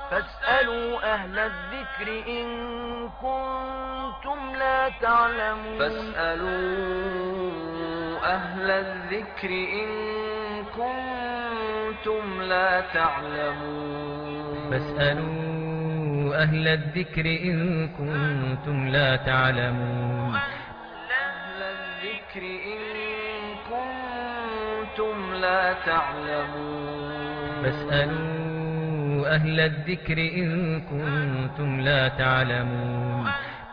فاسألوا أهل الذكر إن كنتم لا تعلمون فاسألوا أهل الذكر إن كنتم لا تعلمون فاسألوا أهل الذكر إن كنتم لا تعلمون أهل الذكر إن كنتم لا تعلمون فاسألوا أهل الذكر إن كنتم لا تعلمون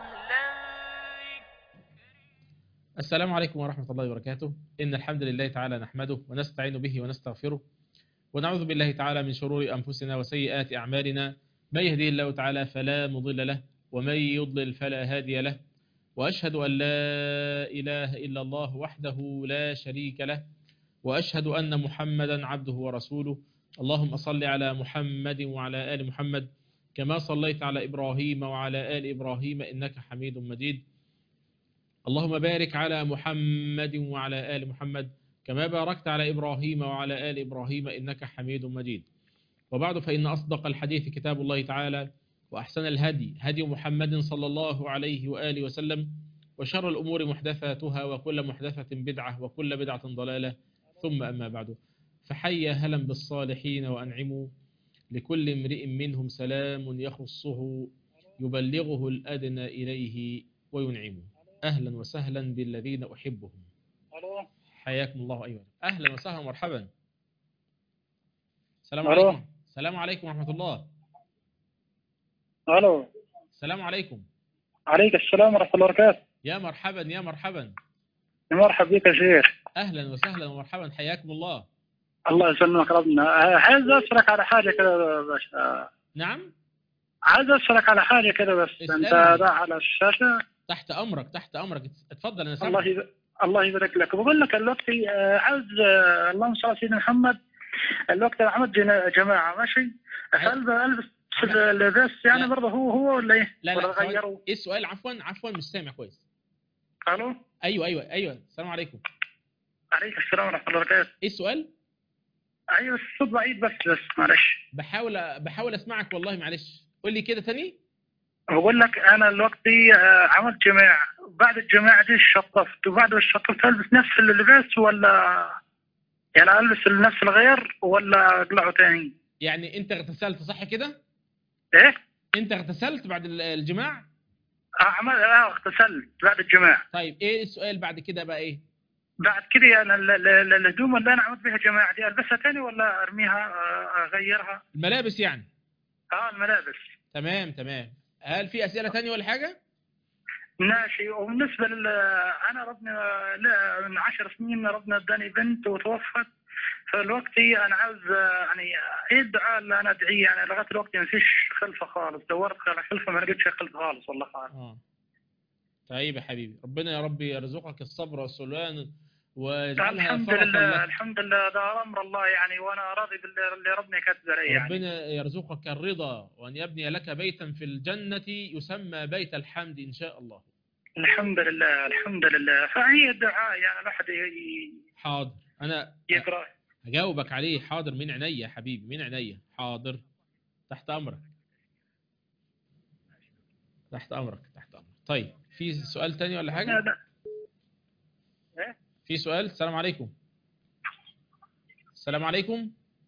السلام عليكم ورحمة الله وبركاته إن الحمد لله تعالى نحمده ونستعين به ونستغفره ونعوذ بالله تعالى من شرور أنفسنا وسيئات أعمالنا من يهديه الله تعالى فلا مضل له ومن يضلل فلا هادي له وأشهد أن لا إله إلا الله وحده لا شريك له وأشهد أن محمدا عبده ورسوله اللهم صل على محمد وعلى آل محمد كما صليت على إبراهيم وعلى آل إبراهيم إنك حميد مجيد اللهم بارك على محمد وعلى آل محمد كما باركت على إبراهيم وعلى آل إبراهيم إنك حميد مجيد وبعد فإن أصدق الحديث كتاب الله تعالى وأحسن الهدي هدي محمد صلى الله عليه وآله وسلم وشر الأمور محدثاتها وكل محدثة بدعة وكل بدعة ضلالة ثم أما بعد فحيا هلا بالصالحين وأنعموا لكل امرئ منهم سلام يخصه يبلغه الأدنى إليه وينعمه أهلا وسهلا بالذين أحبهم الو حياكم الله أيها أهلا وسهلا ومرحبا السلام ألو. عليكم السلام عليكم ورحمة الله الو السلام عليكم عليك السلام ورحمه الله وبركاته يا مرحبا يا مرحبا يا مرحبا بك يا شيخ أهلا وسهلا ومرحبا حياكم الله الله يسلمك ربنا آه، عايز اسالك على حاجه كده بس آه، نعم عايز اسالك على حاجه كده بس اسألني. انت ده على الشاشه تحت أمرك تحت أمرك اتفضل أنا الله سامع يب... الله يبارك لك بقول لك الوقت آه، عايز آه، اللهم صل على سيدنا محمد الوقت أنا عملت جنا- جماعه ماشي هل البس عمل- اللباس يعني لا. برضه هو هو ولا ايه؟ لا ولا لا ثواني. غيروا؟ إيه السؤال عفوا عفوا مش سامع كويس الو أيوه أيوه أيوه السلام عليكم عليك السلام ورحمه الله وبركاته إيه السؤال ايوه الصوت بعيد بس بس معلش بحاول بحاول أسمعك والله معلش قول لي كده تاني بقول لك انا دلوقتي آه، عملت جماع بعد الجماع دي شطفت وبعد ما شطفت البس نفس اللباس ولا يعني البس نفس الغير ولا اقلعه تاني يعني أنت اغتسلت صح كده ايه أنت اغتسلت بعد ال- الجماع آه، عمل اه اغتسلت بعد الجماع طيب إيه السؤال بعد كده بقى إيه بعد كده انا ال- ال- ال- الهدوم اللي انا عملت بها جماع دي البسها تاني ولا ارميها آه، اغيرها الملابس يعني اه الملابس تمام تمام هل في أسئلة تانية ولا حاجة ماشي وبالنسبه لل انا ربنا لا من عشر سنين ربنا اداني بنت وتوفت فالوقت انا عاوز آه، يعني ايه الدعاء اللي انا ادعيه يعني لغايه الوقت ما فيش خلفه خالص دورت على خلفه ما لقيتش خلفه خالص والله خالص اه طيب يا حبيبي ربنا يا رب يرزقك الصبر والسلوان ويجعلها الحمد فرحا لله لك الحمد لله ده امر الله يعني وانا راضي باللي اللي ربنا كاتب علي يعني ربنا يرزقك الرضا وأن يبني لك بيتا في الجنة يسمى بيت الحمد إن شاء الله الحمد لله الحمد لله فهي الدعاء يعني الواحد ي- حاضر أنا يقرا هجاوبك عليه حاضر من عينيا يا حبيبي من عينيا حاضر تحت أمرك تحت أمرك تحت أمرك طيب في سؤال تاني ولا لا حاجة لا في سؤال السلام عليكم السلام عليكم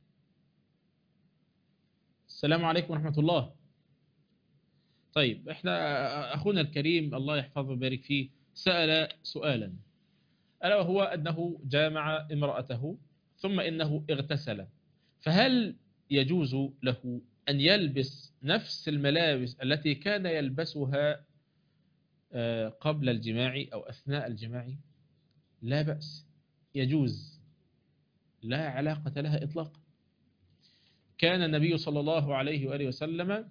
السلام عليكم ورحمة الله طيب احنا اخونا الكريم الله يحفظه ويبارك فيه سأل سؤالا ألا وهو أنه جامع امرأته ثم إنه اغتسل فهل يجوز له أن يلبس نفس الملابس التي كان يلبسها آه، قبل الجماع أو أثناء الجماع لا بأس يجوز لا علاقة لها إطلاقا كان النبي صلى الله عليه وآله وسلم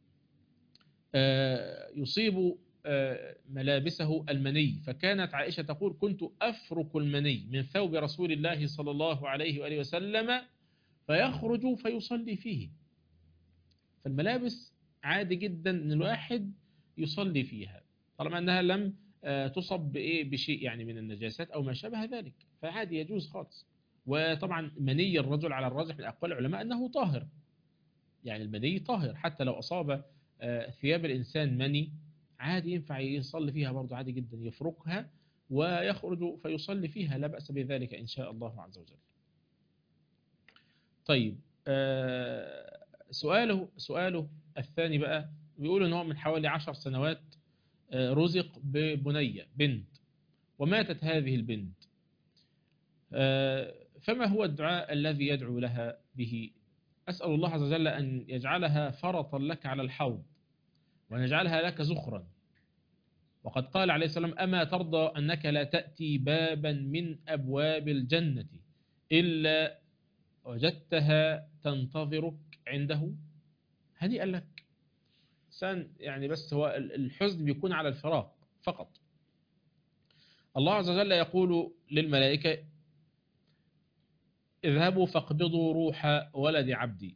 آه، يصيب آه، ملابسه المني فكانت عائشة تقول كنت أفرك المني من ثوب رسول الله صلى الله عليه وآله وسلم فيخرج فيصلي فيه فالملابس عادي جدا أن الواحد يصلي فيها طالما أنها لم آه، تصب بإيه بشيء يعني من النجاسات أو ما شابه ذلك فعادي يجوز خالص وطبعا مني الرجل على الراجح من أقوال العلماء أنه طاهر يعني المني طاهر حتى لو أصاب آه، ثياب الإنسان مني عادي ينفع يصلي فيها برضه عادي جدا يفركها ويخرج فيصلي فيها لا بأس بذلك إن شاء الله عز وجل طيب آه، سؤاله سؤاله الثاني بقى بيقول ان هو من حوالي عشر سنوات آه، رزق ببنية بنت وماتت هذه البنت آه، فما هو الدعاء الذي يدعو لها به أسأل الله عز وجل أن يجعلها فرطا لك على الحوض وأن يجعلها لك زخرا وقد قال عليه السلام أما ترضى أنك لا تأتي بابا من أبواب الجنة إلا وجدتها تنتظرك عنده هنيئا لك إنسان يعني بس هو الحزن بيكون على الفراق فقط الله عز وجل يقول للملائكة اذهبوا فاقبضوا روح ولد عبدي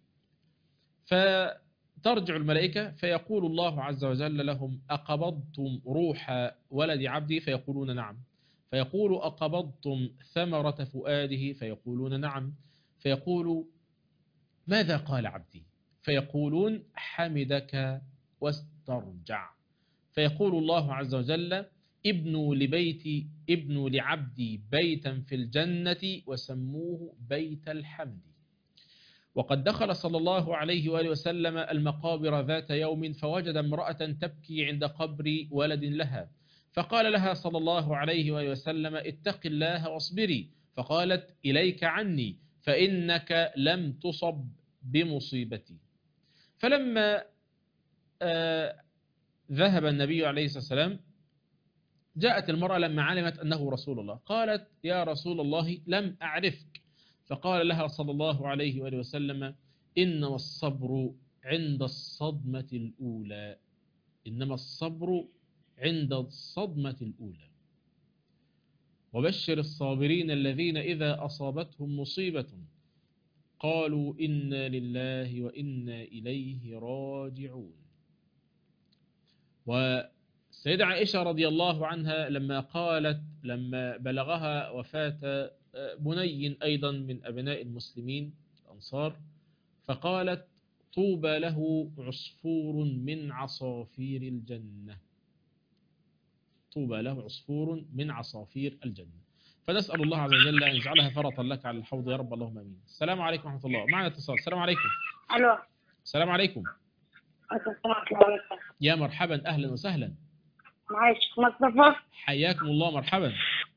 فترجع الملائكة فيقول الله عز وجل لهم أقبضتم روح ولد عبدي فيقولون نعم فيقول أقبضتم ثمرة فؤاده فيقولون نعم فيقول ماذا قال عبدي فيقولون حمدك واسترجع فيقول الله عز وجل ابنوا لبيتي ابنوا لعبدي بيتا في الجنة وسموه بيت الحمد وقد دخل صلى الله عليه وآله وسلم المقابر ذات يوم فوجد امرأة تبكي عند قبر ولد لها فقال لها صلى الله عليه وآله وسلم اتق الله واصبري فقالت إليك عني فإنك لم تصب بمصيبتي فلما آه ذهب النبي عليه الصلاة والسلام جاءت المرأة لما علمت أنه رسول الله قالت يا رسول الله لم أعرفك فقال لها صلى الله عليه وآله وسلم إنما الصبر عند الصدمة الأولى إنما الصبر عند الصدمة الأولى وبشر الصابرين الذين إذا أصابتهم مصيبة قالوا إنا لله وإنا إليه راجعون والسيدة عائشة رضي الله عنها لما قالت لما بلغها وفاة بني أيضا من أبناء المسلمين الأنصار فقالت طوبى له عصفور من عصافير الجنة طوبى له عصفور من عصافير الجنة فنسأل الله عز وجل أن يجعلها فرطا لك على الحوض يا رب اللهم أمين السلام عليكم ورحمة الله معنا اتصال السلام عليكم الو السلام عليكم السلام عليكم يا مرحبا أهلا وسهلا معايا شيخ مصطفى حياكم الله مرحبا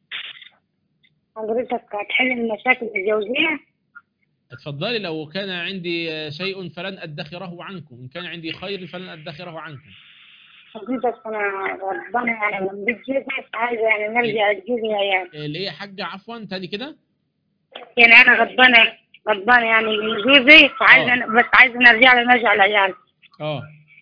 حضرتك هتحل المشاكل الزوجية اتفضلي لو كان عندي شيء فلن أدخره عنكم إن كان عندي خير فلن أدخره عنكم حضرتك أنا غضبانة يعني من بيت جوزي عايزة يعني نرجع لجوزي يعني اللي هي حاجة عفوا تاني كده يعني أنا غضبانة غضبانة يعني من جوزي فعايزة بس عايزة نرجع نرجع لعيالي اه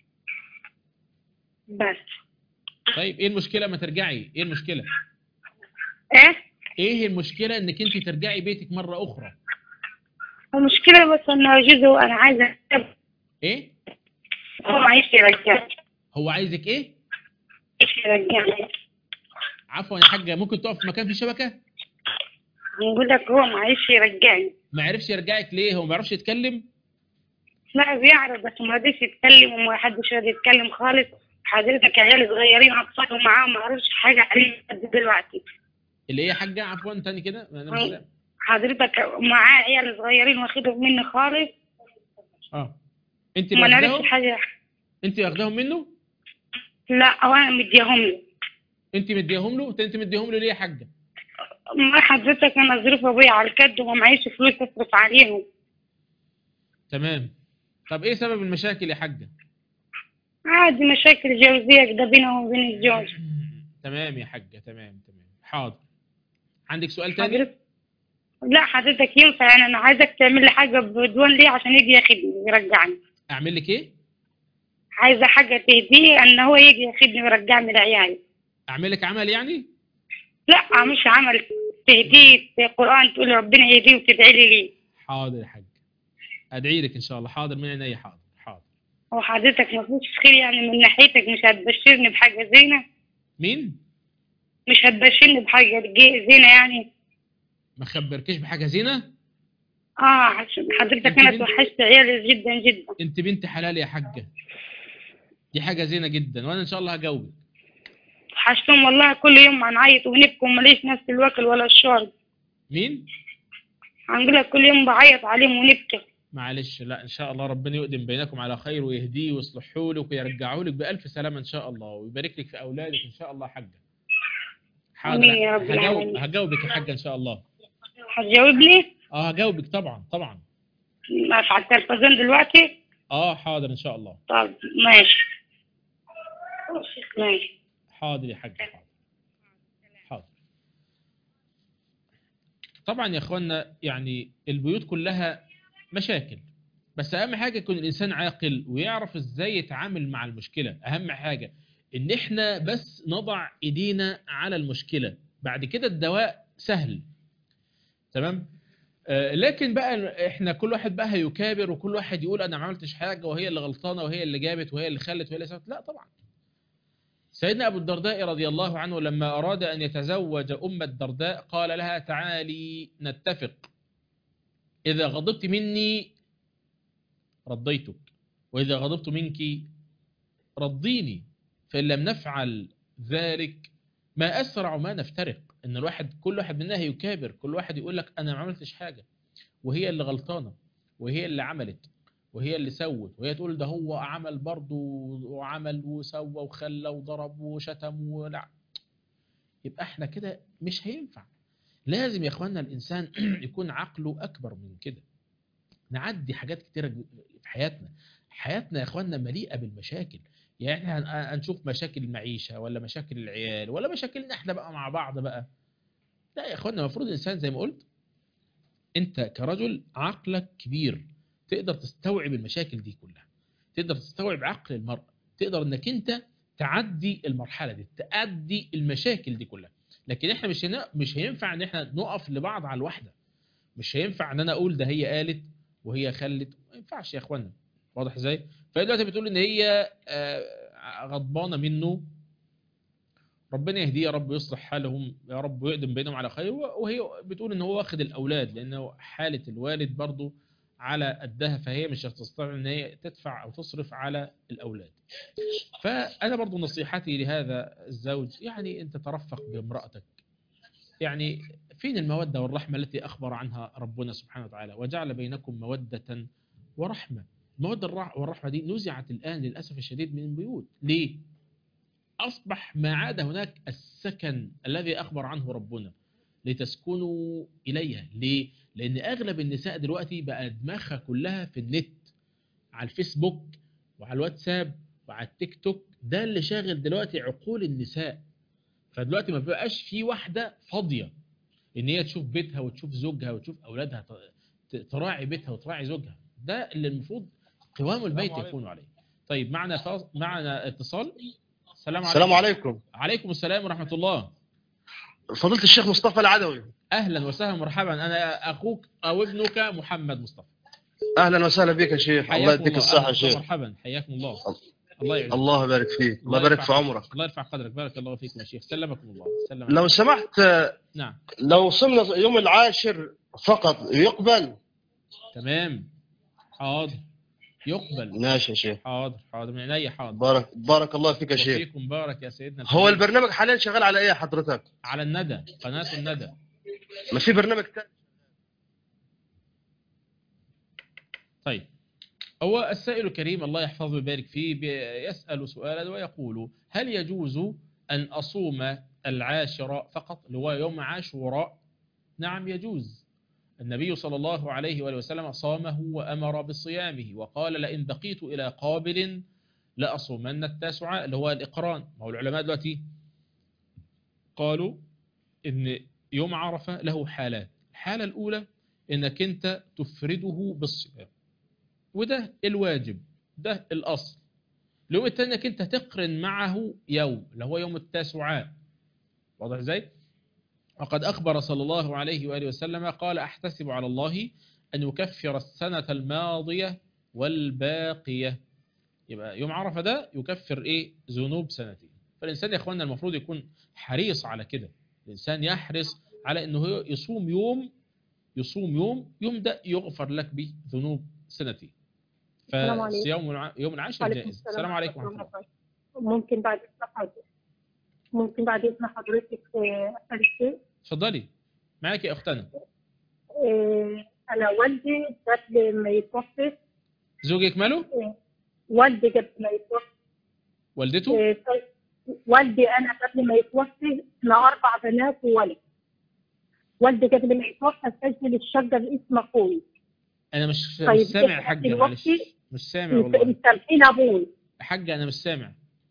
بس طيب ايه المشكلة ما ترجعي ايه المشكلة إيه ايه المشكلة انك انت ترجعي بيتك مرة اخرى المشكلة بس إنه جوزي أنا عايزة ايه هو معيش يرجعني هو عايزك ايه معيش يرجعني عفوا يا حاجة ممكن تقف في مكان فيه شبكة بقول لك هو معيش يرجعني ما عرفش يرجعك ليه هو ما بيعرفش يتكلم لا بيعرف بس ما رضيش يتكلم وما حدش راضي يتكلم خالص حضرتك عيال صغيرين أطفال معاهم ما عرفش حاجة عليه لحد دلوقتي اللي هي حاجة عفوا تاني كده انا مش فاهم. حضرتك معاه عيال صغيرين واخدهم مني خالص اه انت اللي ما نعرفش واخداهم حاجة انت واخداهم منه لا أو أنا مديهم له انت مديهم له انت مديهم له ليه يا حاجة ما حضرتك أنا ظروف أبويا على الكد وما معيش فلوس أصرف عليهم تمام طب ايه سبب المشاكل يا حاجة عادي مشاكل جوزية كده بينه وبين الزوج تمام يا حاجة تمام تمام حاضر عندك سؤال تاني حضرتك لا حضرتك ينفع يعني أنا عايزك تعمل لي حاجة بدون ليه عشان يجي ياخدني ويرجعني اعمل لك ايه عايزة حاجة تهديه إن هو يجي ياخدني ويرجعني لعيالي اعمل لك عمل يعني لا مش عمل تهديه قرآن تقول ربنا يهديه وتدعي لي ليه حاضر يا حاج ادعي لك ان شاء الله حاضر من عيني حاضر حاضر هو حضرتك ما فيش خير يعني من ناحيتك مش هتبشرني بحاجة زينة مين مش هتبشرني بحاجة جي- زينة يعني ما خبركش بحاجه زينه اه عشان حضرتك أنت انا بنت- توحشت عيالي جدا جدا انت بنت حلال يا حاجه دي حاجه زينه جدا وانا ان شاء الله هجاوبك وحشتهم والله كل يوم هنعيط ونبكي وماليش نفس الوكل ولا الشرب مين هنقول لك كل يوم بعيط عليهم ونبكي معلش لا ان شاء الله ربنا يقدم بينكم على خير ويهديه ويصلحه لك ويرجعه لك بالف سلامه ان شاء الله ويبارك لك في اولادك ان شاء الله يا حاجه حاضر آمين يا رب هجاوب العالمين. هجاوبك يا حاجه ان شاء الله هتجاوبني اه هجاوبك طبعا طبعا ما على التلفزيون دلوقتي اه حاضر ان شاء الله طب ماشي ماشي حاضر يا حاج حاضر حاضر طبعا يا اخوانا يعني البيوت كلها مشاكل بس اهم حاجه يكون الانسان عاقل ويعرف ازاي يتعامل مع المشكله اهم حاجه ان احنا بس نضع ايدينا على المشكله بعد كده الدواء سهل تمام آه، لكن بقى احنا كل واحد بقى هيكابر وكل واحد يقول انا ما عملتش حاجه وهي اللي غلطانه وهي اللي جابت وهي اللي خلت وهي اللي سوت لا طبعا سيدنا أبو الدرداء رضي الله عنه لما أراد أن يتزوج أم الدرداء قال لها تعالي نتفق إذا غضبت مني رضيتك وإذا غضبت منك رضيني فإن لم نفعل ذلك ما أسرع ما نفترق إن الواحد كل واحد منا يكابر كل واحد يقول لك أنا ما عملتش حاجة وهي اللي غلطانة وهي اللي عملت وهي اللي سوت وهي تقول ده هو عمل برضه وعمل وسوى وخلى وضرب وشتم ولا يبقى احنا كده مش هينفع لازم يا اخوانا الانسان يكون عقله اكبر من كده نعدي حاجات كتيره في حياتنا حياتنا يا اخوانا مليئه بالمشاكل يعني احنا هن- هنشوف مشاكل المعيشه ولا مشاكل العيال ولا مشاكلنا احنا بقى مع بعض بقى لا يا اخوانا المفروض الانسان زي ما قلت انت كرجل عقلك كبير تقدر تستوعب المشاكل دي كلها تقدر تستوعب عقل المرأة تقدر انك انت تعدي المرحلة دي تعدي المشاكل دي كلها لكن احنا مش هنا مش هينفع ان احنا نقف لبعض على الواحدة مش هينفع ان انا اقول ده هي قالت وهي خلت ما ينفعش يا اخوانا واضح ازاي فهي دلوقتي بتقول ان هي آه، غضبانة منه ربنا يهديه يا رب يصلح حالهم يا رب ويقدم بينهم على خير وهي بتقول ان هو واخد الاولاد لانه حالة الوالد برضه على قدها فهي مش هتستطيع ان هي تدفع او تصرف على الاولاد فانا برضو نصيحتي لهذا الزوج يعني انت ترفق بامرأتك يعني فين المودة والرحمة التي أخبر عنها ربنا سبحانه وتعالى وجعل بينكم مودة ورحمة المودة الرح- والرحمة دي نزعت الآن للأسف الشديد من البيوت ليه؟ أصبح ما عاد هناك السكن الذي أخبر عنه ربنا لتسكنوا إليها ليه؟ لأن أغلب النساء دلوقتي بقى دماغها كلها في النت على الفيسبوك وعلى الواتساب وعلى التيك توك ده اللي شاغل دلوقتي عقول النساء فدلوقتي ما بقاش في واحدة فاضية ان هي تشوف بيتها وتشوف زوجها وتشوف اولادها ت- ت- تراعي بيتها وتراعي زوجها ده اللي المفروض قوام البيت عليكم. يكون عليه طيب معنا فاص... معنا اتصال السلام عليكم السلام عليكم عليكم السلام ورحمة الله فضيلة الشيخ مصطفى العدوي اهلا وسهلا مرحبا انا اخوك او ابنك محمد مصطفى اهلا وسهلا بك يا شيخ الله حياكم يديك الصحة أهلاً يا شيخ مرحبا حياكم الله الله يعزك الله يبارك فيك الله يبارك يرفع في عمرك الله يرفع قدرك بارك الله فيكم يا شيخ سلمكم الله سلم لو سمحت آه، نعم لو صمنا يوم العاشر فقط يقبل تمام حاضر يقبل ماشي يا شيخ حاضر حاضر من عينيا حاضر بارك بارك الله فيك يا شيخ وفيكم بارك يا سيدنا هو الحبيب. البرنامج حاليا شغال على ايه حضرتك على الندى قناة الندى ما في برنامج تاني طيب هو السائل الكريم الله يحفظه ويبارك فيه بي- يسأل سؤالا ويقول هل يجوز أن أصوم العاشر فقط اللي هو يوم عاشوراء نعم يجوز النبي صلى الله عليه وآله وسلم صامه وأمر بصيامه وقال لئن بقيت إلى قابل لأصومن التاسعة اللي هو الإقران ما هو العلماء دلوقتي قالوا إن يوم عرفة له حالات الحالة الأولى إنك أنت تفرده بالصيام وده الواجب ده الأصل اليوم الثاني انك انت تقرن معه يوم اللي هو يوم التاسعاء واضح ازاي وقد أخبر صلى الله عليه وآله وسلم قال أحتسب على الله أن يكفر السنة الماضية والباقية يبقى يوم عرفة ده يكفر إيه ذنوب سنتين فالإنسان يا أخوانا المفروض يكون حريص على كده الإنسان يحرص على أنه هو يصوم يوم يصوم يوم يوم ده يغفر لك به ذنوب سنتين السلام عليكم. فصيام الع- يوم العاشر وعليكم جائز السلام عليكم ورحمة الله ممكن بعد إذن حضرتك ممكن بعد إذن حضرتك آه، أسأل شيء اتفضلي معاك يا أختنا آه، أنا والدي قبل ما يتوفى زوجك ماله والدي قبل ما يتوفى والدته آه، والدي أنا قبل ما يتوفى احنا أربع بنات وولد والدي قبل ما يتوفى سجل الشقة باسم أخوي أنا مش طيب، مش سامع يا إحنا حاجة دلوقتي معلش مش سامع والله مسامحين أبوي يا حاجة أنا مش سامع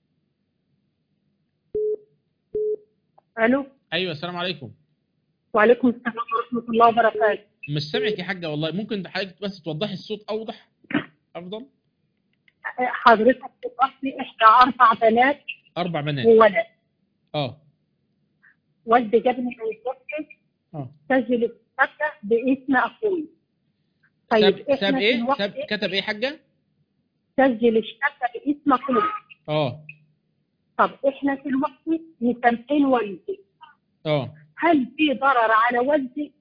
ألو أيوة السلام عليكم وعليكم السلام ورحمة الله وبركاته مش سامعك يا حاجة والله ممكن حضرتك بس توضحي الصوت أوضح أفضل حضرتك دلوقتي احنا اربع بنات أربع بنات وولد أه والدي قبل ما يتوفى أه سجل الشقة باسم اخوي ساب احنا ساب في إيه الوقت ساب كتب إيه حاجة سجل الشقة باسم اخوي أه طب احنا في الوقت مسامحين والدي أه هل في ضرر على والدي؟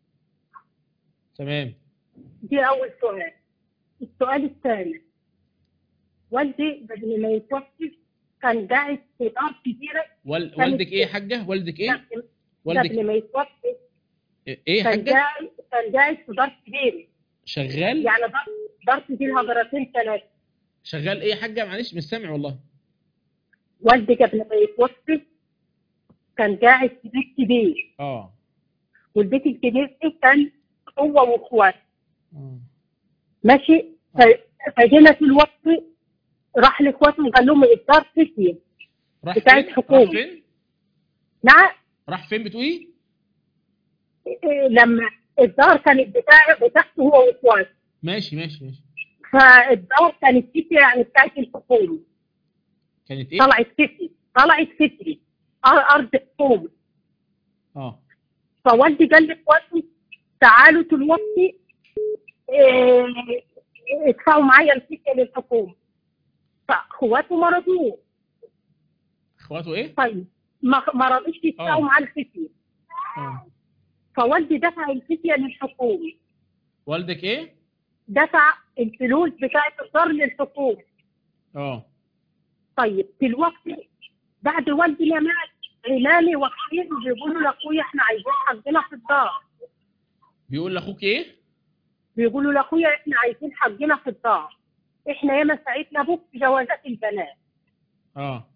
تمام دي اول سؤال السؤال الثاني والدي قبل ما يتوفى كان قاعد في دار كبيرة وال... كانت- والدك إيه يا حاجة والدك إيه قبل- والدك قبل ما يتوفى إيه يا كان حاجة قاعد كان قاعد في دار كبيرة شغال يعني دار دار فيها درجتين ثلاثة شغال إيه يا حاجة معلش مش سامع والله والدي قبل ما يتوفى كان قاعد في بيت كبير أه والبيت الكبير ده كان هو واخواته آه. ماشي ف- فجينا في الوقت راح لاخواته قال لهم الدار فتية راح بتاعت فين؟ حكومة. راح فين؟ نعم راح فين بتقولي؟ إيه، لما الدار كانت بتاع بتاعته هو واخواته ماشي ماشي ماشي فالدار كانت فتية يعني بتاعت الحكومة كانت إيه؟ طلعت فتية طلعت فتية أر- أرض حكومة أه فوالدي قال لاخواتي تعالوا دلوقتي إيه، ادفعوا معايا الفتية للحكومة فاخواته ما رضوش إخواته إيه؟ طيب ما ما رضوش آه. يدفعوا معاه الفتية أه فوالدي دفع الفتية للحكومة والدك إيه؟ دفع الفلوس بتاعة الدار للحكومة أه طيب دلوقتي بعد والدي ما مات عمامي واخويا بيقولوا لاخويا احنا عايزين حقنا في الدار بيقول لأخوك إيه؟ بيقولوا لاخويا احنا عايزين حقنا في الدار احنا ياما ساعدنا ابوك في جوازات البنات أه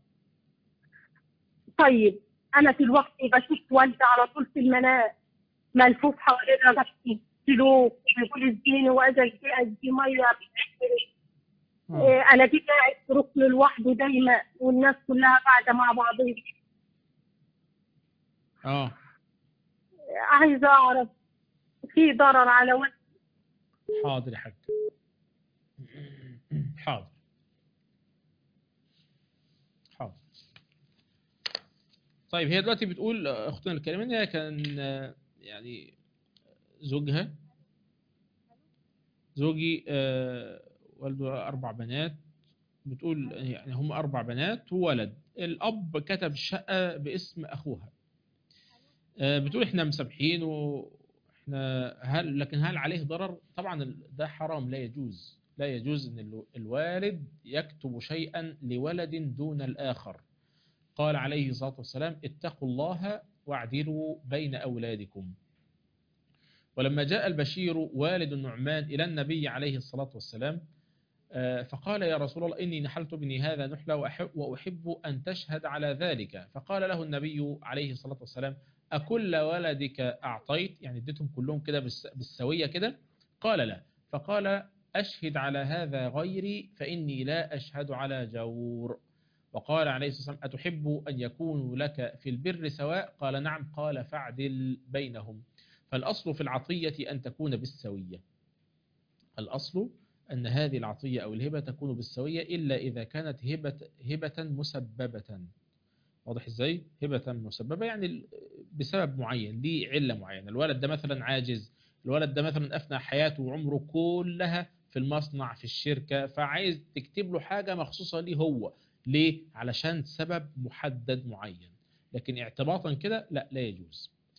طيب انا دلوقتي بشوف والدي على طول في المنام ملفوف حوالين رقبتي سلوك بيقول اديني واجي ادي ادي ميه أه إيه، انا دي قاعد في ركن لوحده دايما والناس كلها قاعده مع بعضها أه عايزه اعرف في ضرر على والدي حاضر يا حاج حاضر حاضر طيب هي دلوقتي بتقول آه، اختنا الكريمه ان هي كان آه، يعني زوجها زوجي آه، والده اربع بنات بتقول يعني هم اربع بنات وولد الاب كتب الشقه باسم اخوها آه، بتقول احنا مسامحين واحنا هل لكن هل عليه ضرر طبعا ال- ده حرام لا يجوز لا يجوز ان الو- الوالد يكتب شيئا لولد دون الاخر قال عليه الصلاه والسلام اتقوا الله واعدلوا بين اولادكم ولما جاء البشير والد النعمان الى النبي عليه الصلاه والسلام آه، فقال يا رسول الله إني نحلت ابني هذا نحلة وأحب, وأحب أن تشهد على ذلك فقال له النبي عليه الصلاة والسلام أكل ولدك أعطيت يعني اديتهم كلهم كده بالس- بالسوية كده قال لا فقال أشهد على هذا غيري فإني لا أشهد على جور وقال عليه الصلاة والسلام أتحب أن يكونوا لك في البر سواء قال نعم قال فاعدل بينهم فالأصل في العطية أن تكون بالسوية الأصل أن هذه العطية أو الهبة تكون بالسوية إلا إذا كانت هبة, هبة مسببة واضح إزاي؟ هبة مسببة يعني ال- بسبب معين ليه علة معينة الولد ده مثلا عاجز الولد ده مثلا أفنى حياته وعمره كلها في المصنع في الشركة فعايز تكتب له حاجة مخصوصة ليه هو ليه؟ علشان سبب محدد معين لكن اعتباطا كده لا لا يجوز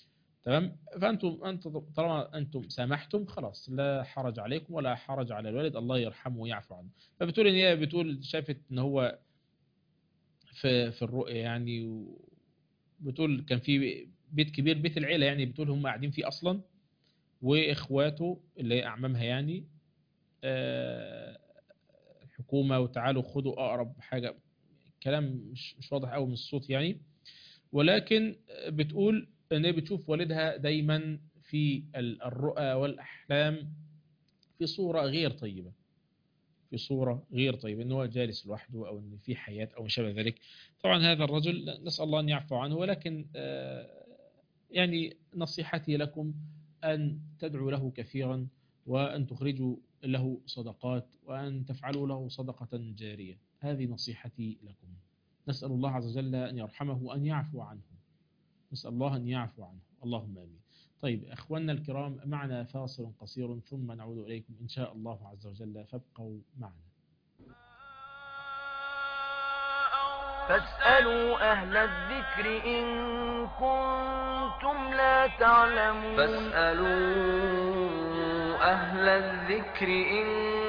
تمام فانتم انتم طالما انتم سامحتم خلاص لا حرج عليكم ولا حرج على الوالد الله يرحمه ويعفو عنه فبتقول ان هي بتقول شافت ان هو في في الرؤيا يعني بتقول كان في بيت كبير بيت العيله يعني بتقول هم قاعدين فيه اصلا واخواته اللي هي اعمامها يعني آه، الحكومه وتعالوا خدوا اقرب حاجه كلام مش مش واضح قوي من الصوت يعني ولكن بتقول ان هي بتشوف والدها دايما في ال- الرؤى والاحلام في صوره غير طيبه في صوره غير طيبه ان هو جالس لوحده او ان في حياه او ما شابه ذلك طبعا هذا الرجل نسال الله ان يعفو عنه ولكن آه، يعني نصيحتي لكم ان تدعوا له كثيرا وان تخرجوا له صدقات وان تفعلوا له صدقه جاريه هذه نصيحتي لكم نسال الله عز وجل ان يرحمه وان يعفو عنه نسال الله ان يعفو عنه اللهم امين طيب اخواننا الكرام معنا فاصل قصير ثم نعود اليكم ان شاء الله عز وجل فابقوا معنا فاسألوا أهل الذكر إن كنتم لا تعلمون فاسألوا أهل الذكر إن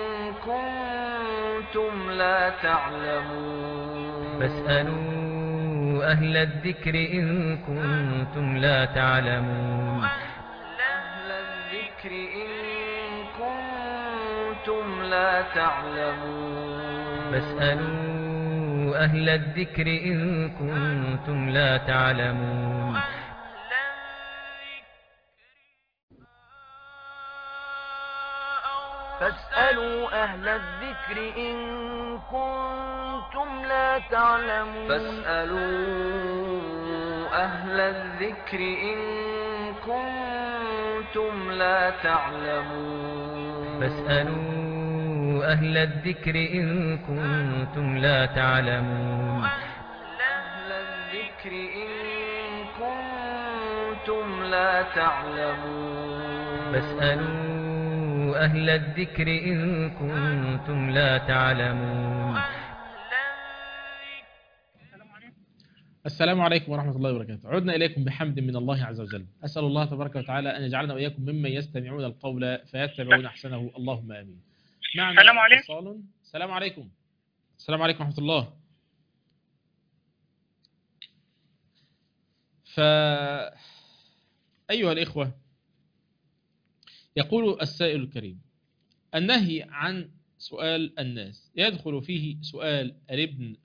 كنتم لا تعلمون فاسألوا أهل الذكر إن كنتم لا تعلمون أهل الذكر إن كنتم لا تعلمون فاسألوا أهل الذكر إن كنتم لا تعلمون فاسألوا أهل الذكر إن كنتم لا تعلمون فاسألوا أهل الذكر إن كنتم لا تعلمون فاسألوا أهل الذكر إن كنتم لا تعلمون أهل الذكر إن كنتم لا تعلمون فاسألوا أهل الذكر إن كنتم لا تعلمون السلام عليكم ورحمة الله وبركاته عدنا إليكم بحمد من الله عز وجل أسأل الله تبارك وتعالى أن يجعلنا وإياكم ممن يستمعون القول فيتبعون أحسنه اللهم آمين معنا السلام عليكم. اتصال. السلام عليكم السلام عليكم ورحمة الله ف أيها الإخوة يقول السائل الكريم النهي عن سؤال الناس يدخل فيه سؤال الابن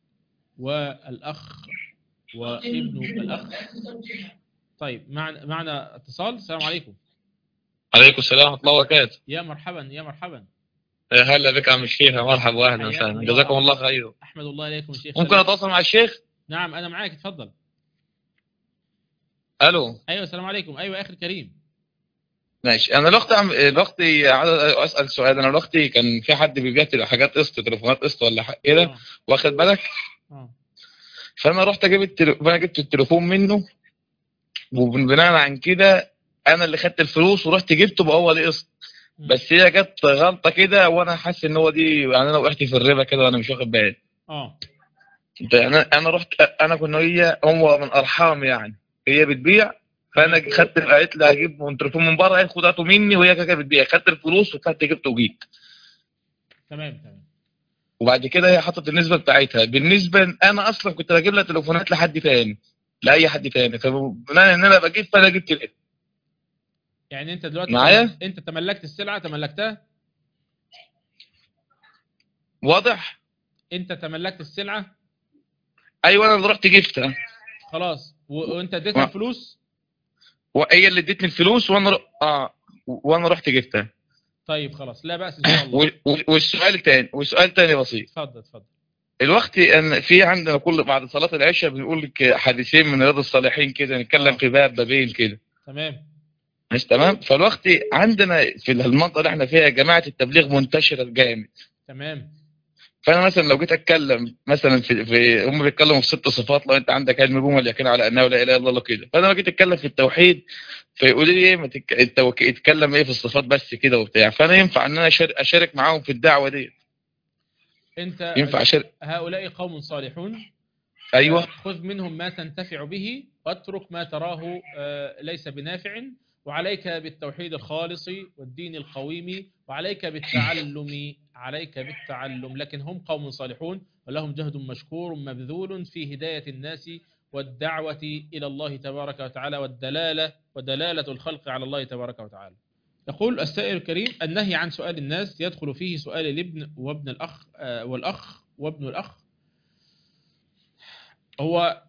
والأخ وابن الأخ طيب معنا معنا اتصال السلام عليكم عليكم السلام ورحمة الله وبركاته يا مرحبا يا مرحبا يا هلا بك عم الشيخ يا مرحبا واهلا حياكم وسهلا الله. جزاكم الله خير أحمد الله إليكم الشيخ ممكن سلام. اتواصل مع الشيخ نعم أنا معاك اتفضل الو أيوة السلام عليكم أيوة أخي الكريم ماشي انا الاخت عم... الاختي عايز اسال سؤال انا الاختي كان في حد بيبيع تل- حاجات قسط تليفونات قسط ولا حاجه كده آه. واخد بالك آه. فانا رحت اجيب التل... فانا جبت التليفون منه وبناء عن كده انا اللي خدت الفلوس ورحت جبته بقى هو ليه قسط مم. بس هي جت غلطه كده وانا حاسس ان هو دي يعني انا وقعت في الربا كده وانا مش واخد بالي آه ده انا انا رحت انا كنا هي هو من ارحام يعني هي بتبيع فانا خدت قالت لي هجيب من تليفون من بره قالت خدته مني وهي كده بتبيع خدت الفلوس وطلعت جبته وجيت تمام تمام وبعد كده هي حطت النسبه بتاعتها بالنسبه انا اصلا كنت بجيب لها تليفونات لحد تاني لاي حد تاني فبناء ان انا بجيب فانا جبت كده يعني أنت دلوقتي معايا؟ أنت تملكت السلعة تملكتها واضح أنت تملكت السلعة ايوه انا اللي رحت جبتها خلاص و... وأنت اديتها آه. الفلوس وهي اللي ادتني الفلوس وانا ر... اه وانا رحت جبتها طيب خلاص لا بأس إن شاء الله و- و- والسؤال تاني والسؤال تاني بسيط اتفضل اتفضل الوقت ان في عندنا كل بعد صلاه العشاء بنقول لك حديثين من رياض الصالحين كده نتكلم آه. في باب بابين كده تمام مش تمام فالوقت عندنا في المنطقه اللي احنا فيها جماعه التبليغ منتشره جامد تمام فانا مثلا لو جيت اتكلم مثلا في, في هم بيتكلموا في ست صفات لو انت عندك علم بهم واليقين على انه لا اله الا الله كده فانا لو جيت اتكلم في التوحيد فيقولوا لي ايه ما تك... التوك... اتكلم ايه في الصفات بس كده وبتاع فانا ينفع ان انا أشار- اشارك معاهم في الدعوه دي أنت ينفع اشارك هؤلاء قوم صالحون ايوه خذ منهم ما تنتفع به واترك ما تراه آه، ليس بنافع وعليك بالتوحيد الخالص والدين القويم وعليك بالتعلم عليك بالتعلم لكن هم قوم صالحون ولهم جهد مشكور مبذول في هداية الناس والدعوة إلى الله تبارك وتعالى والدلالة ودلالة الخلق على الله تبارك وتعالى يقول السائل الكريم النهي عن سؤال الناس يدخل فيه سؤال الابن وابن الأخ آه، والأخ وابن الأخ هو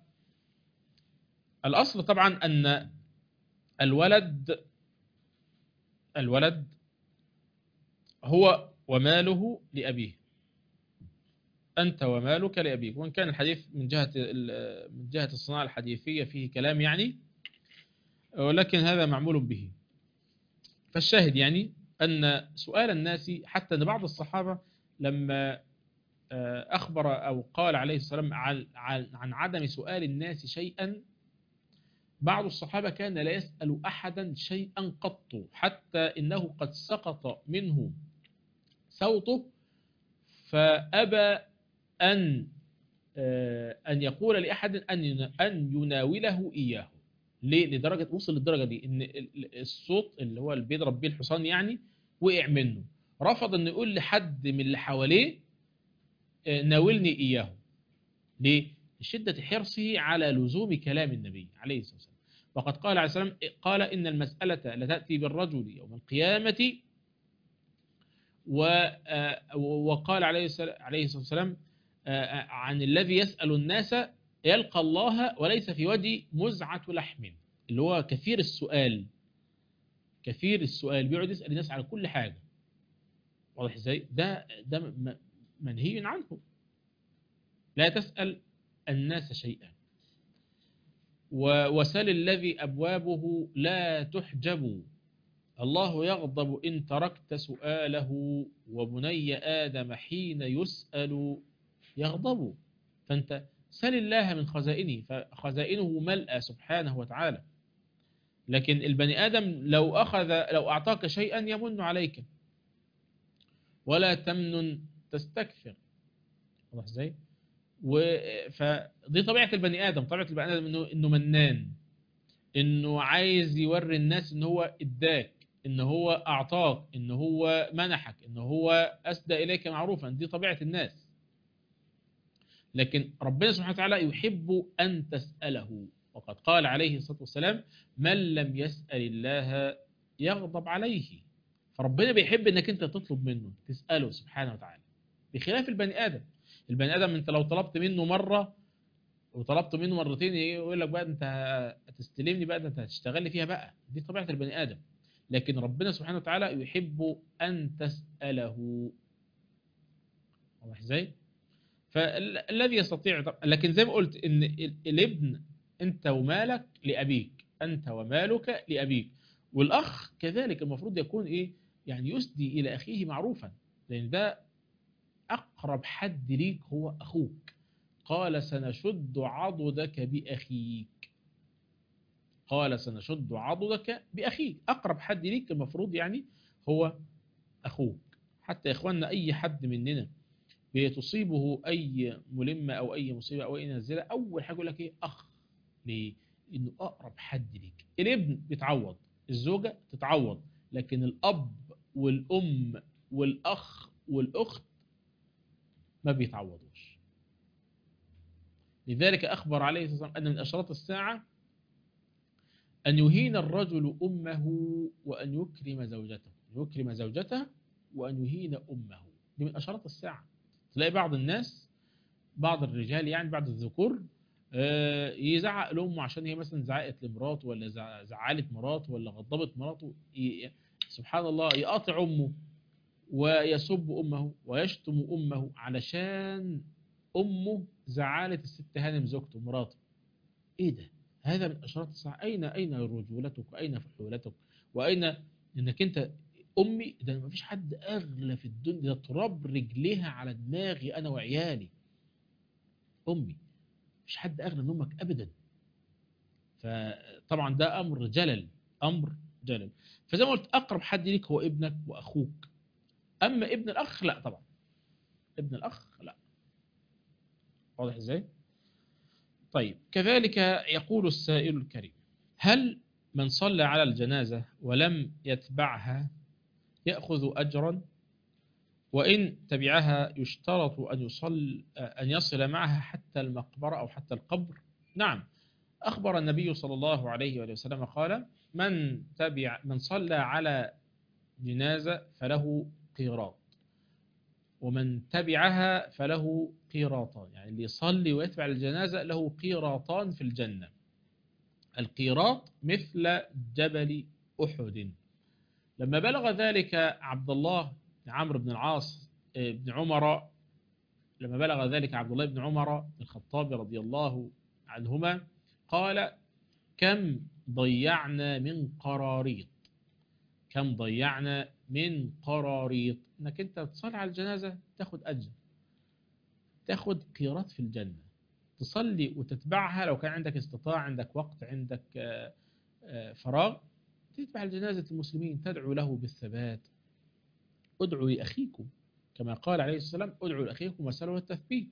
الأصل طبعا أن الولد الولد هو وماله لأبيه أنت ومالك لأبيك وإن كان الحديث من جهة ال- من جهة الصناعة الحديثية فيه كلام يعني ولكن هذا معمول به فالشاهد يعني أن سؤال الناس حتى أن بعض الصحابة لما آه، أخبر أو قال عليه الصلاة والسلام عن, عن, عن عدم سؤال الناس شيئا بعض الصحابة كان لا يسأل أحدا شيئا قط حتى إنه قد سقط منه صوته فأبى أن آه، أن يقول لأحد أن ين- أن يناوله إياه ليه؟ لدرجة وصل للدرجة دي إن ال- ال- الصوت اللي هو اللي بيضرب بيه الحصان يعني وقع منه رفض أن يقول لحد من اللي حواليه آه، ناولني إياه ليه؟ لشدة حرصه على لزوم كلام النبي عليه الصلاة والسلام وقد قال عليه السلام قال إن المسألة لتأتي بالرجل يوم القيامة و آه، وقال عليه السلام- عليه الصلاة والسلام آه، آه، عن الذي يسأل الناس يلقى الله وليس في وجهه مزعة لحم اللي هو كثير السؤال كثير السؤال بيقعد يسأل الناس على كل حاجة واضح ازاي ده ده م- منهي عنه لا تسأل الناس شيئا و- وسل الذي أبوابه لا تحجب الله يغضب إن تركت سؤاله وبني آدم حين يسأل يغضب فأنت سل الله من خزائنه فخزائنه ملأ سبحانه وتعالى لكن البني آدم لو أخذ لو أعطاك شيئا يمن عليك ولا تمنن تستكثر واضح ازاي؟ و- فدي طبيعة البني آدم طبيعة البني آدم إنه إنه منان إنه عايز يوري الناس إن هو إداك إن هو أعطاك إن هو منحك إن هو أسدى إليك معروفا دي طبيعة الناس لكن ربنا سبحانه وتعالى يحب أن تسأله وقد قال عليه الصلاة والسلام من لم يسأل الله يغضب عليه فربنا بيحب انك انت تطلب منه تسأله سبحانه وتعالى بخلاف البني آدم البني آدم انت لو طلبت منه مرة وطلبت منه مرتين يقول لك بقى انت هتستلمني بقى ده انت هتشتغل لي فيها بقى دي طبيعة البني آدم لكن ربنا سبحانه وتعالى يحب أن تسأله واضح ازاي؟ فالذي يستطيع طب- لكن زي ما قلت ان ال- الابن انت ومالك لابيك انت ومالك لابيك والاخ كذلك المفروض يكون ايه يعني يسدي الى اخيه معروفا لان ده اقرب حد ليك هو اخوك قال سنشد عضدك باخيك قال سنشد عضدك باخيك اقرب حد ليك المفروض يعني هو اخوك حتى يا اخواننا اي حد مننا بتصيبه اي ملمه او اي مصيبه او اي نزله اول حاجه يقول لك ايه اخ ليه؟ انه اقرب حد ليك الابن بيتعوض الزوجه تتعوض لكن الاب والام والاخ والاخت ما بيتعوضوش لذلك اخبر عليه الصلاه والسلام ان من اشراط الساعه ان يهين الرجل امه وان يكرم زوجته يكرم زوجته وان يهين امه دي من اشراط الساعه تلاقي بعض الناس بعض الرجال يعني بعض الذكور آه، يزعق لامه عشان هي مثلا زعقت لمراته ولا زع- زعلت مراته ولا غضبت مراته ي- سبحان الله يقاطع امه ويسب امه ويشتم امه علشان امه زعلت الست هانم زوجته مراته ايه ده هذا من اشراط الساعه اين اين رجولتك واين فحولتك واين انك انت امي ده ما فيش حد اغلى في الدنيا ده تراب رجليها على دماغي انا وعيالي امي مفيش حد اغلى من امك ابدا فطبعا ده امر جلل امر جلل فزي ما قلت اقرب حد ليك هو ابنك واخوك اما ابن الاخ لا طبعا ابن الاخ لا واضح ازاي طيب كذلك يقول السائل الكريم هل من صلى على الجنازة ولم يتبعها يأخذ أجرا وإن تبعها يشترط أن يصل أن يصل معها حتى المقبرة أو حتى القبر نعم أخبر النبي صلى الله عليه وآله وسلم قال من تبع من صلى على جنازة فله قيراط ومن تبعها فله قيراطان يعني اللي يصلي ويتبع الجنازة له قيراطان في الجنة القيراط مثل جبل أحد لما بلغ ذلك عبد الله بن عمرو بن العاص آه، بن عمر لما بلغ ذلك عبد الله بن عمر بن الخطاب رضي الله عنهما قال كم ضيعنا من قراريط كم ضيعنا من قراريط انك انت تصلي على الجنازة تاخد اجر تاخد قيراط في الجنة تصلي وتتبعها لو كان عندك استطاع عندك وقت عندك آه، آه، فراغ تتبع جنازة المسلمين تدعو له بالثبات ادعوا لأخيكم كما قال عليه الصلاة والسلام ادعوا لأخيكم وسألوا التثبيت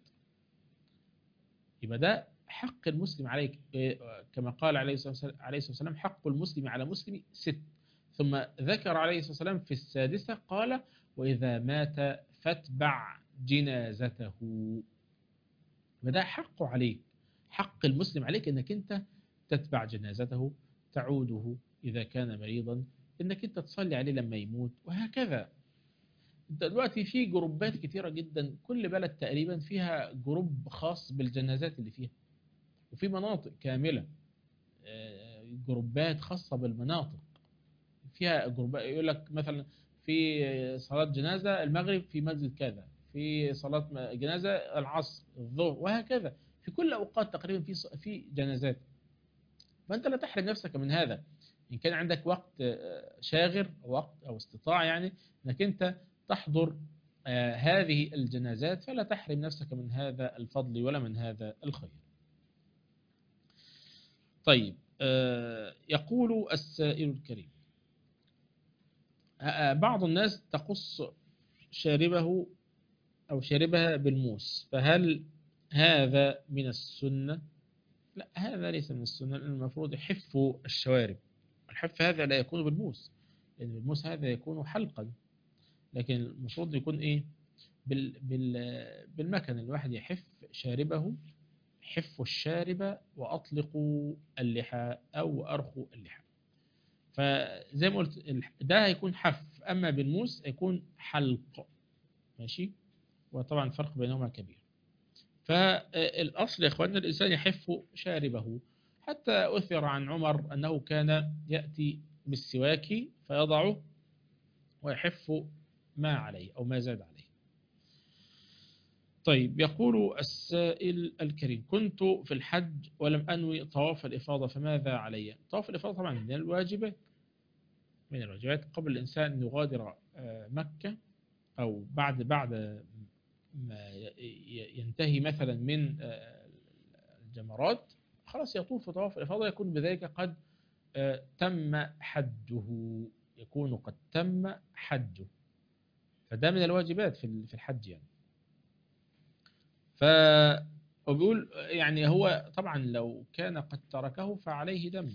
يبقى ده حق المسلم عليك إيه، كما قال عليه الصلاة والسلام- عليه الصلاة والسلام حق المسلم على مسلم ست ثم ذكر عليه الصلاة والسلام في السادسة قال وإذا مات فاتبع جنازته وده حقه عليك حق المسلم عليك انك انت تتبع جنازته تعوده اذا كان مريضا انك انت تصلي عليه لما يموت وهكذا انت دلوقتي في جروبات كتيرة جدا كل بلد تقريبا فيها جروب خاص بالجنازات اللي فيها وفي مناطق كاملة آه، جروبات خاصة بالمناطق فيها جروبات يقول لك مثلا في صلاة جنازة المغرب في مسجد كذا في صلاة م- جنازة العصر الظهر وهكذا في كل أوقات تقريبا في ص- في جنازات فأنت لا تحرم نفسك من هذا إن كان عندك وقت آه، شاغر أو وقت أو استطاع يعني أنك أنت تحضر آه، هذه الجنازات فلا تحرم نفسك من هذا الفضل ولا من هذا الخير طيب آه، يقول السائل الكريم آه، بعض الناس تقص شاربه أو شاربها بالموس فهل هذا من السنة؟ لا هذا ليس من السنة لأن المفروض يحف الشوارب الحف هذا لا يكون بالموس لأن بالموس هذا يكون حلقا لكن المفروض يكون إيه بال بال بالمكن الواحد يحف شاربه حفوا الشارب وأطلقوا اللحى أو أرخوا اللحى فزي ما قلت الح- ده هيكون حف أما بالموس هيكون حلق ماشي وطبعا الفرق بينهما كبير فالأصل يا إخواننا الإنسان يحف شاربه حتى أثر عن عمر أنه كان يأتي بالسواك فيضعه ويحف ما عليه أو ما زاد عليه طيب يقول السائل الكريم كنت في الحج ولم أنوي طواف الإفاضة فماذا علي طواف الإفاضة طبعا من الواجبات من الواجبات قبل الإنسان أن يغادر آه، مكة أو بعد بعد ما ي- ي- ينتهي مثلا من آه، الجمرات خلاص يطوف طواف الإفاضة يكون بذلك قد آه، تم حجه يكون قد تم حجه فده من الواجبات في ال- في الحج يعني ف وبيقول يعني هو طبعا لو كان قد تركه فعليه دم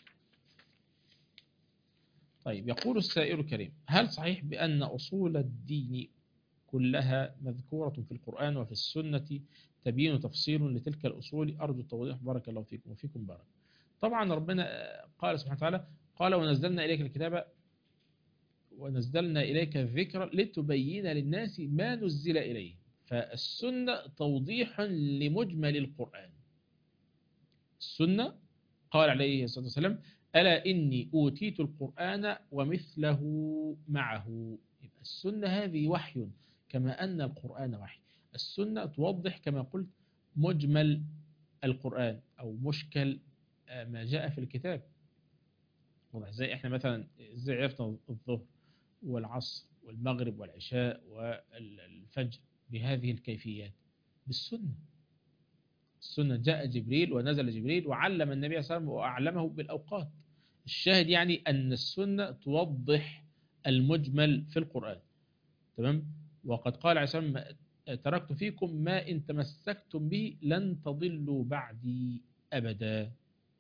طيب يقول السائل الكريم هل صحيح بأن أصول الدين كلها مذكورة في القرآن وفي السنة تبين تفصيل لتلك الأصول أرجو التوضيح بارك الله فيكم وفيكم بارك طبعا ربنا قال سبحانه وتعالى قال ونزلنا إليك الكتاب ونزلنا إليك الذكر لتبين للناس ما نزل إليه فالسنة توضيح لمجمل القرآن السنة قال عليه الصلاة والسلام ألا إني أوتيت القرآن ومثله معه يبقى السنة هذه وحي كما أن القرآن وحي السنة توضح كما قلت مجمل القرآن أو مشكل آه، ما جاء في الكتاب واضح زي احنا مثلا ازاي عرفنا الظهر والعصر والمغرب والعشاء والفجر بهذه الكيفيات بالسنة السنة جاء جبريل ونزل جبريل وعلم النبي صلى الله عليه وسلم وأعلمه بالأوقات الشاهد يعني أن السنة توضح المجمل في القرآن تمام وقد قال عليه الصلاة والسلام تركت فيكم ما إن تمسكتم به لن تضلوا بعدي أبدا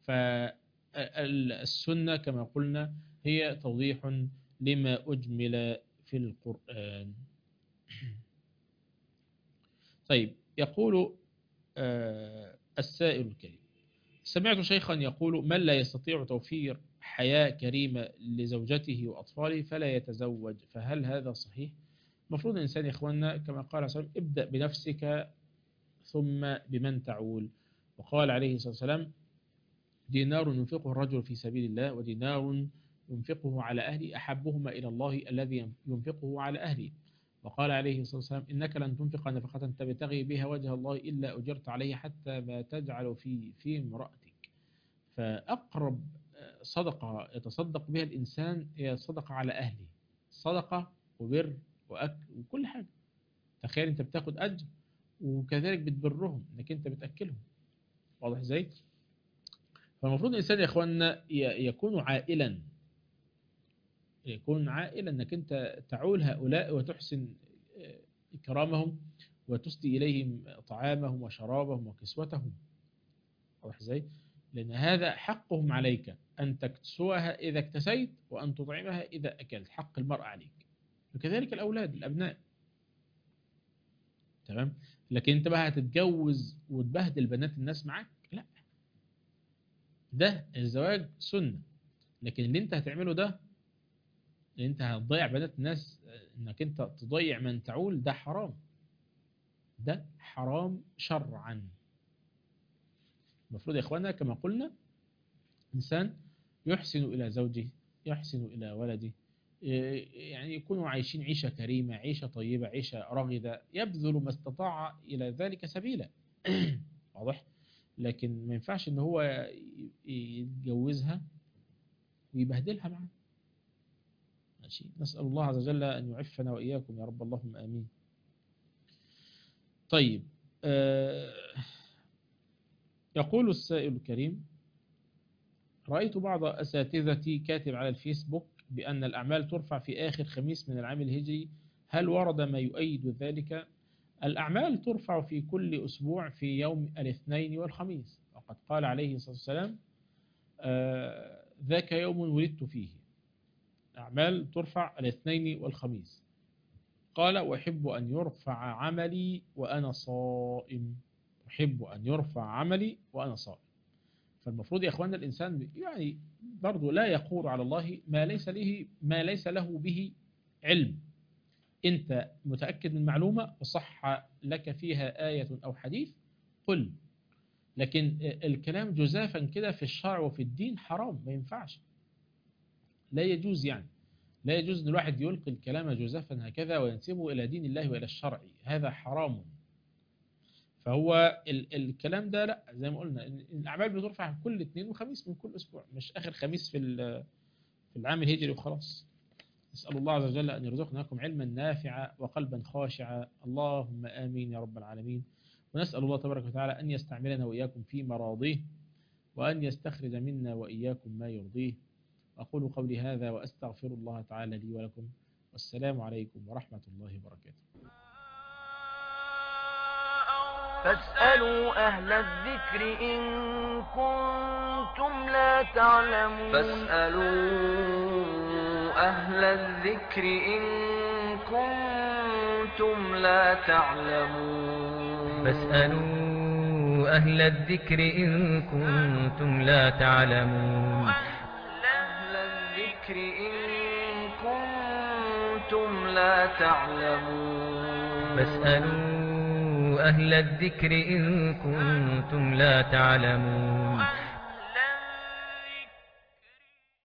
فالسنة كما قلنا هي توضيح لما أجمل في القرآن طيب يقول آه، السائل الكريم سمعت شيخا يقول من لا يستطيع توفير حياة كريمة لزوجته وأطفاله فلا يتزوج فهل هذا صحيح؟ المفروض الإنسان يا إخواننا كما قال عليه الصلاة والسلام ابدأ بنفسك ثم بمن تعول وقال عليه الصلاة والسلام دينار ينفقه الرجل في سبيل الله ودينار ينفقه على أهله أحبهما إلى الله الذي ينفقه على أهله وقال عليه الصلاة والسلام إنك لن تنفق نفقة تبتغي بها وجه الله إلا أجرت عليه حتى ما تجعل في في امرأتك فأقرب صدقة يتصدق بها الإنسان هي الصدقة على أهله صدقة وبر وأكل وكل حاجة تخيل أنت بتاخد أجر وكذلك بتبرهم أنك أنت بتأكلهم واضح إزاي؟ فالمفروض الإنسان يا إخواننا ي- يكون عائلا يكون عائلا أنك أنت تعول هؤلاء وتحسن آه، إكرامهم وتسدي إليهم طعامهم وشرابهم وكسوتهم واضح إزاي؟ لأن هذا حقهم عليك أن تكسوها إذا اكتسيت وأن تطعمها إذا أكلت حق المرأة عليك وكذلك الأولاد الأبناء تمام لكن أنت بقى هتتجوز وتبهدل بنات الناس معاك لا ده الزواج سنة لكن اللي أنت هتعمله ده اللي أنت هتضيع بنات الناس آه، إنك أنت تضيع من تعول ده حرام ده حرام شرعا المفروض يا إخوانا كما قلنا إنسان يحسن إلى زوجه يحسن إلى ولده إيه، يعني يكونوا عايشين عيشة كريمة عيشة طيبة عيشة رغدة يبذل ما استطاع إلى ذلك سبيلا واضح لكن ما ينفعش إن هو ي- يتجوزها ويبهدلها معاه ماشي نسأل الله عز وجل أن يعفنا وإياكم يا رب اللهم آمين طيب آه يقول السائل الكريم رأيت بعض أساتذتي كاتب على الفيسبوك بأن الأعمال ترفع في آخر خميس من العام الهجري هل ورد ما يؤيد ذلك؟ الأعمال ترفع في كل أسبوع في يوم الاثنين والخميس وقد قال عليه الصلاة والسلام آه، ذاك يوم ولدت فيه أعمال ترفع الاثنين والخميس قال وأحب أن يرفع عملي وأنا صائم أحب أن يرفع عملي وأنا صائم فالمفروض يا اخوانا الانسان يعني برضه لا يقول على الله ما ليس له ما ليس له به علم انت متاكد من معلومه وصح لك فيها ايه او حديث قل لكن الكلام جزافا كده في الشرع وفي الدين حرام ما ينفعش لا يجوز يعني لا يجوز ان الواحد يلقي الكلام جزافا هكذا وينسبه الى دين الله والى الشرع هذا حرام فهو ال الكلام ده لا زي ما قلنا إن الاعمال بترفع كل اثنين وخميس من كل اسبوع مش اخر خميس في ال- في العام الهجري وخلاص نسال الله عز وجل ان يرزقنا لكم علما نافعا وقلبا خاشعا اللهم امين يا رب العالمين ونسال الله تبارك وتعالى ان يستعملنا واياكم في مراضيه وان يستخرج منا واياكم ما يرضيه اقول قولي هذا واستغفر الله تعالى لي ولكم والسلام عليكم ورحمه الله وبركاته فاسألوا أهل الذكر إن كنتم لا تعلمون فاسألوا أهل الذكر إن كنتم لا تعلمون فاسألوا أهل الذكر إن كنتم لا تعلمون أهل الذكر إن كنتم لا تعلمون فاسألوا أهل الذكر إن كنتم لا تعلمون